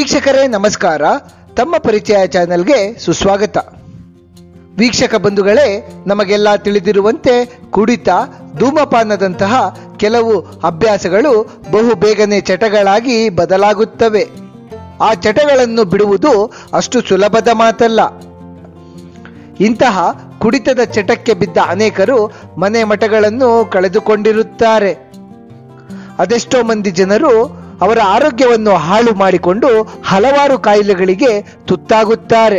ವೀಕ್ಷಕರೇ ನಮಸ್ಕಾರ ತಮ್ಮ ಪರಿಚಯ ಚಾನೆಲ್ಗೆ ಸುಸ್ವಾಗತ ವೀಕ್ಷಕ ಬಂಧುಗಳೇ ನಮಗೆಲ್ಲ ತಿಳಿದಿರುವಂತೆ ಕುಡಿತ ಧೂಮಪಾನದಂತಹ ಕೆಲವು ಅಭ್ಯಾಸಗಳು ಬಹು ಬೇಗನೆ ಚಟಗಳಾಗಿ ಬದಲಾಗುತ್ತವೆ ಆ ಚಟಗಳನ್ನು ಬಿಡುವುದು ಅಷ್ಟು ಸುಲಭದ ಮಾತಲ್ಲ ಇಂತಹ ಕುಡಿತದ ಚಟಕ್ಕೆ ಬಿದ್ದ ಅನೇಕರು ಮನೆ ಮಠಗಳನ್ನು ಕಳೆದುಕೊಂಡಿರುತ್ತಾರೆ ಅದೆಷ್ಟೋ ಮಂದಿ ಜನರು ಅವರ ಆರೋಗ್ಯವನ್ನು ಹಾಳು ಮಾಡಿಕೊಂಡು ಹಲವಾರು ಕಾಯಿಲೆಗಳಿಗೆ ತುತ್ತಾಗುತ್ತಾರೆ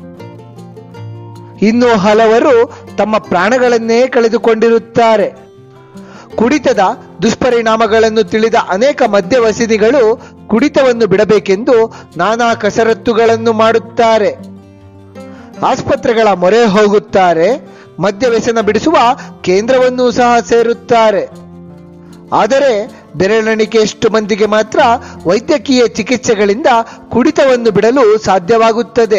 ಇನ್ನು ಹಲವರು ತಮ್ಮ ಪ್ರಾಣಗಳನ್ನೇ ಕಳೆದುಕೊಂಡಿರುತ್ತಾರೆ ಕುಡಿತದ ದುಷ್ಪರಿಣಾಮಗಳನ್ನು ತಿಳಿದ ಅನೇಕ ಮದ್ಯವಸಿನಿಗಳು ಕುಡಿತವನ್ನು ಬಿಡಬೇಕೆಂದು ನಾನಾ ಕಸರತ್ತುಗಳನ್ನು ಮಾಡುತ್ತಾರೆ ಆಸ್ಪತ್ರೆಗಳ ಮೊರೆ ಹೋಗುತ್ತಾರೆ ಮದ್ಯ ವ್ಯಸನ ಬಿಡಿಸುವ ಕೇಂದ್ರವನ್ನೂ ಸಹ ಸೇರುತ್ತಾರೆ ಆದರೆ ಬೆರಳೆಣಿಕೆಯಷ್ಟು ಮಂದಿಗೆ ಮಾತ್ರ ವೈದ್ಯಕೀಯ ಚಿಕಿತ್ಸೆಗಳಿಂದ ಕುಡಿತವನ್ನು ಬಿಡಲು ಸಾಧ್ಯವಾಗುತ್ತದೆ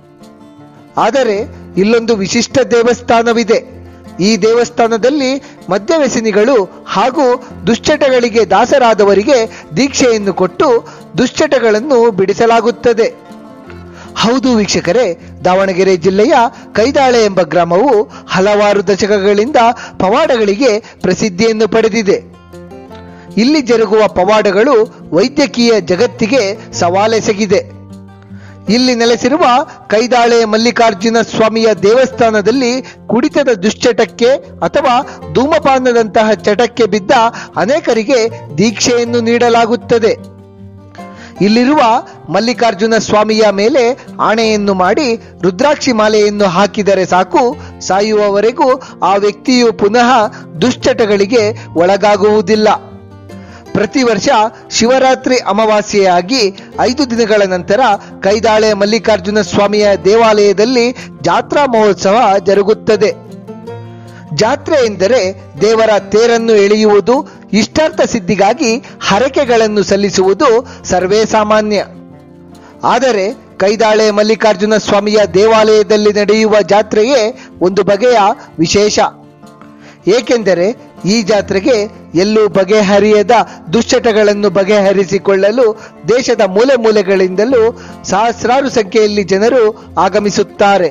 ಆದರೆ ಇಲ್ಲೊಂದು ವಿಶಿಷ್ಟ ದೇವಸ್ಥಾನವಿದೆ ಈ ದೇವಸ್ಥಾನದಲ್ಲಿ ಮದ್ಯವ್ಯಸನಿಗಳು ಹಾಗೂ ದುಶ್ಚಟಗಳಿಗೆ ದಾಸರಾದವರಿಗೆ ದೀಕ್ಷೆಯನ್ನು ಕೊಟ್ಟು ದುಶ್ಚಟಗಳನ್ನು ಬಿಡಿಸಲಾಗುತ್ತದೆ ಹೌದು ವೀಕ್ಷಕರೇ ದಾವಣಗೆರೆ ಜಿಲ್ಲೆಯ ಕೈದಾಳೆ ಎಂಬ ಗ್ರಾಮವು ಹಲವಾರು ದಶಕಗಳಿಂದ ಪವಾಡಗಳಿಗೆ ಪ್ರಸಿದ್ಧಿಯನ್ನು ಪಡೆದಿದೆ ಇಲ್ಲಿ ಜರುಗುವ ಪವಾಡಗಳು ವೈದ್ಯಕೀಯ ಜಗತ್ತಿಗೆ ಸವಾಲೆಸಗಿದೆ ಇಲ್ಲಿ ನೆಲೆಸಿರುವ ಕೈದಾಳೆ ಮಲ್ಲಿಕಾರ್ಜುನ ಸ್ವಾಮಿಯ ದೇವಸ್ಥಾನದಲ್ಲಿ ಕುಡಿತದ ದುಶ್ಚಟಕ್ಕೆ ಅಥವಾ ಧೂಮಪಾನದಂತಹ ಚಟಕ್ಕೆ ಬಿದ್ದ ಅನೇಕರಿಗೆ ದೀಕ್ಷೆಯನ್ನು ನೀಡಲಾಗುತ್ತದೆ ಇಲ್ಲಿರುವ ಮಲ್ಲಿಕಾರ್ಜುನ ಸ್ವಾಮಿಯ ಮೇಲೆ ಆಣೆಯನ್ನು ಮಾಡಿ ರುದ್ರಾಕ್ಷಿ ಮಾಲೆಯನ್ನು ಹಾಕಿದರೆ ಸಾಕು ಸಾಯುವವರೆಗೂ ಆ ವ್ಯಕ್ತಿಯು ಪುನಃ ದುಶ್ಚಟಗಳಿಗೆ ಒಳಗಾಗುವುದಿಲ್ಲ ಪ್ರತಿ ವರ್ಷ ಶಿವರಾತ್ರಿ ಅಮಾವಾಸ್ಯೆಯಾಗಿ ಐದು ದಿನಗಳ ನಂತರ ಕೈದಾಳೆ ಮಲ್ಲಿಕಾರ್ಜುನ ಸ್ವಾಮಿಯ ದೇವಾಲಯದಲ್ಲಿ ಜಾತ್ರಾ ಮಹೋತ್ಸವ ಜರುಗುತ್ತದೆ ಜಾತ್ರೆ ಎಂದರೆ ದೇವರ ತೇರನ್ನು ಎಳೆಯುವುದು ಇಷ್ಟಾರ್ಥ ಸಿದ್ಧಿಗಾಗಿ ಹರಕೆಗಳನ್ನು ಸಲ್ಲಿಸುವುದು ಸರ್ವೇ ಸಾಮಾನ್ಯ ಆದರೆ ಕೈದಾಳೆ ಮಲ್ಲಿಕಾರ್ಜುನ ಸ್ವಾಮಿಯ ದೇವಾಲಯದಲ್ಲಿ ನಡೆಯುವ ಜಾತ್ರೆಯೇ ಒಂದು ಬಗೆಯ ವಿಶೇಷ ಏಕೆಂದರೆ ಈ ಜಾತ್ರೆಗೆ ಎಲ್ಲೂ ಬಗೆಹರಿಯದ ದುಶ್ಚಟಗಳನ್ನು ಬಗೆಹರಿಸಿಕೊಳ್ಳಲು ದೇಶದ ಮೂಲೆ ಮೂಲೆಗಳಿಂದಲೂ ಸಹಸ್ರಾರು ಸಂಖ್ಯೆಯಲ್ಲಿ ಜನರು ಆಗಮಿಸುತ್ತಾರೆ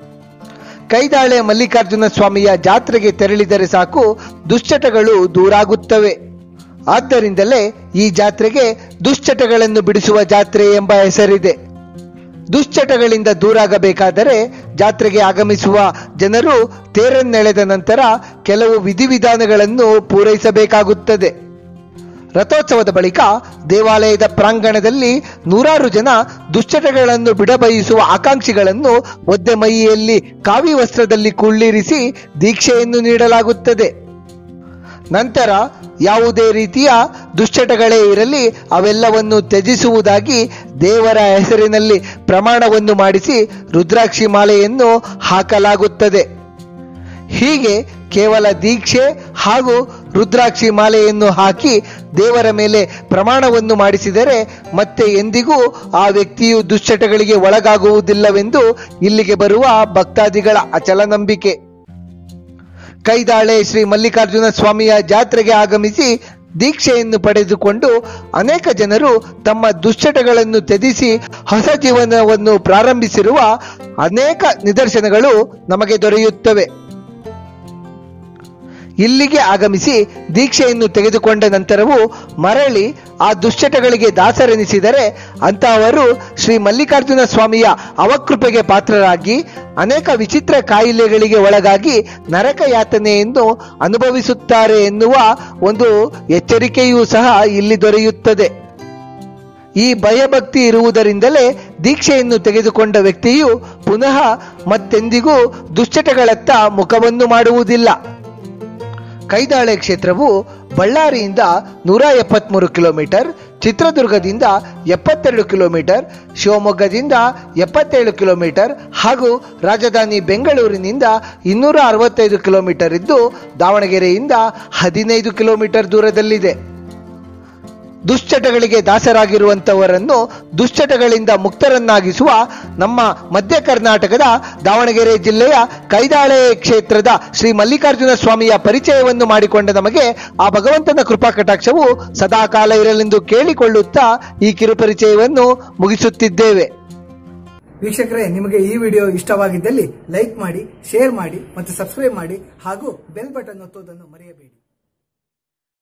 ಕೈದಾಳೆ ಮಲ್ಲಿಕಾರ್ಜುನ ಸ್ವಾಮಿಯ ಜಾತ್ರೆಗೆ ತೆರಳಿದರೆ ಸಾಕು ದುಶ್ಚಟಗಳು ದೂರಾಗುತ್ತವೆ ಆದ್ದರಿಂದಲೇ ಈ ಜಾತ್ರೆಗೆ ದುಶ್ಚಟಗಳನ್ನು ಬಿಡಿಸುವ ಜಾತ್ರೆ ಎಂಬ ಹೆಸರಿದೆ ದುಶ್ಚಟಗಳಿಂದ ದೂರಾಗಬೇಕಾದರೆ ಜಾತ್ರೆಗೆ ಆಗಮಿಸುವ ಜನರು ತೇರನ್ನೆಳೆದ ನಂತರ ಕೆಲವು ವಿಧಿವಿಧಾನಗಳನ್ನು ಪೂರೈಸಬೇಕಾಗುತ್ತದೆ ರಥೋತ್ಸವದ ಬಳಿಕ ದೇವಾಲಯದ ಪ್ರಾಂಗಣದಲ್ಲಿ ನೂರಾರು ಜನ ದುಶ್ಚಟಗಳನ್ನು ಬಿಡಬಯಸುವ ಆಕಾಂಕ್ಷಿಗಳನ್ನು ಒದ್ದೆ ಮೈಯಲ್ಲಿ ಕಾವಿ ವಸ್ತ್ರದಲ್ಲಿ ಕುಳ್ಳಿರಿಸಿ ದೀಕ್ಷೆಯನ್ನು ನೀಡಲಾಗುತ್ತದೆ ನಂತರ ಯಾವುದೇ ರೀತಿಯ ದುಶ್ಚಟಗಳೇ ಇರಲಿ ಅವೆಲ್ಲವನ್ನು ತ್ಯಜಿಸುವುದಾಗಿ ದೇವರ ಹೆಸರಿನಲ್ಲಿ ಪ್ರಮಾಣವನ್ನು ಮಾಡಿಸಿ ರುದ್ರಾಕ್ಷಿ ಮಾಲೆಯನ್ನು ಹಾಕಲಾಗುತ್ತದೆ ಹೀಗೆ ಕೇವಲ ದೀಕ್ಷೆ ಹಾಗೂ ರುದ್ರಾಕ್ಷಿ ಮಾಲೆಯನ್ನು ಹಾಕಿ ದೇವರ ಮೇಲೆ ಪ್ರಮಾಣವನ್ನು ಮಾಡಿಸಿದರೆ ಮತ್ತೆ ಎಂದಿಗೂ ಆ ವ್ಯಕ್ತಿಯು ದುಶ್ಚಟಗಳಿಗೆ ಒಳಗಾಗುವುದಿಲ್ಲವೆಂದು ಇಲ್ಲಿಗೆ ಬರುವ ಭಕ್ತಾದಿಗಳ ಅಚಲ ನಂಬಿಕೆ ಕೈದಾಳೆ ಶ್ರೀ ಮಲ್ಲಿಕಾರ್ಜುನ ಸ್ವಾಮಿಯ ಜಾತ್ರೆಗೆ ಆಗಮಿಸಿ ದೀಕ್ಷೆಯನ್ನು ಪಡೆದುಕೊಂಡು ಅನೇಕ ಜನರು ತಮ್ಮ ದುಶ್ಚಟಗಳನ್ನು ತ್ಯಜಿಸಿ ಹೊಸ ಜೀವನವನ್ನು ಪ್ರಾರಂಭಿಸಿರುವ ಅನೇಕ ನಿದರ್ಶನಗಳು ನಮಗೆ ದೊರೆಯುತ್ತವೆ ಇಲ್ಲಿಗೆ ಆಗಮಿಸಿ ದೀಕ್ಷೆಯನ್ನು ತೆಗೆದುಕೊಂಡ ನಂತರವೂ ಮರಳಿ ಆ ದುಶ್ಚಟಗಳಿಗೆ ದಾಸರೆನಿಸಿದರೆ ಅಂತಹವರು ಶ್ರೀ ಮಲ್ಲಿಕಾರ್ಜುನ ಸ್ವಾಮಿಯ ಅವಕೃಪೆಗೆ ಪಾತ್ರರಾಗಿ ಅನೇಕ ವಿಚಿತ್ರ ಕಾಯಿಲೆಗಳಿಗೆ ಒಳಗಾಗಿ ನರಕ ಯಾತನೆಯನ್ನು ಅನುಭವಿಸುತ್ತಾರೆ ಎನ್ನುವ ಒಂದು ಎಚ್ಚರಿಕೆಯೂ ಸಹ ಇಲ್ಲಿ ದೊರೆಯುತ್ತದೆ ಈ ಭಯಭಕ್ತಿ ಇರುವುದರಿಂದಲೇ ದೀಕ್ಷೆಯನ್ನು ತೆಗೆದುಕೊಂಡ ವ್ಯಕ್ತಿಯು ಪುನಃ ಮತ್ತೆಂದಿಗೂ ದುಶ್ಚಟಗಳತ್ತ ಮುಖವನ್ನು ಮಾಡುವುದಿಲ್ಲ ಕೈದಾಳೆ ಕ್ಷೇತ್ರವು ಬಳ್ಳಾರಿಯಿಂದ ನೂರ ಎಪ್ಪತ್ತ್ಮೂರು ಕಿಲೋಮೀಟರ್ ಚಿತ್ರದುರ್ಗದಿಂದ ಎಪ್ಪತ್ತೆರಡು ಕಿಲೋಮೀಟರ್ ಶಿವಮೊಗ್ಗದಿಂದ ಎಪ್ಪತ್ತೇಳು ಕಿಲೋಮೀಟರ್ ಹಾಗೂ ರಾಜಧಾನಿ ಬೆಂಗಳೂರಿನಿಂದ ಇನ್ನೂರ ಅರವತ್ತೈದು ಕಿಲೋಮೀಟರ್ ಇದ್ದು ದಾವಣಗೆರೆಯಿಂದ ಹದಿನೈದು ಕಿಲೋಮೀಟರ್ ದೂರದಲ್ಲಿದೆ ದುಶ್ಚಟಗಳಿಗೆ ದಾಸರಾಗಿರುವಂತವರನ್ನು ದುಶ್ಚಟಗಳಿಂದ ಮುಕ್ತರನ್ನಾಗಿಸುವ ನಮ್ಮ ಮಧ್ಯ ಕರ್ನಾಟಕದ ದಾವಣಗೆರೆ ಜಿಲ್ಲೆಯ ಕೈದಾಳೆ ಕ್ಷೇತ್ರದ ಶ್ರೀ ಮಲ್ಲಿಕಾರ್ಜುನ ಸ್ವಾಮಿಯ ಪರಿಚಯವನ್ನು ಮಾಡಿಕೊಂಡ ನಮಗೆ ಆ ಭಗವಂತನ ಕೃಪಾ ಕಟಾಕ್ಷವು ಸದಾಕಾಲ ಇರಲೆಂದು ಕೇಳಿಕೊಳ್ಳುತ್ತಾ ಈ ಕಿರುಪರಿಚಯವನ್ನು ಮುಗಿಸುತ್ತಿದ್ದೇವೆ ವೀಕ್ಷಕರೇ ನಿಮಗೆ ಈ ವಿಡಿಯೋ ಇಷ್ಟವಾಗಿದ್ದಲ್ಲಿ ಲೈಕ್ ಮಾಡಿ ಶೇರ್ ಮಾಡಿ ಮತ್ತು ಸಬ್ಸ್ಕ್ರೈಬ್ ಮಾಡಿ ಹಾಗೂ ಬೆಲ್ ಬಟನ್ ಒತ್ತುವುದನ್ನು ಮರೆಯಬೇಡಿ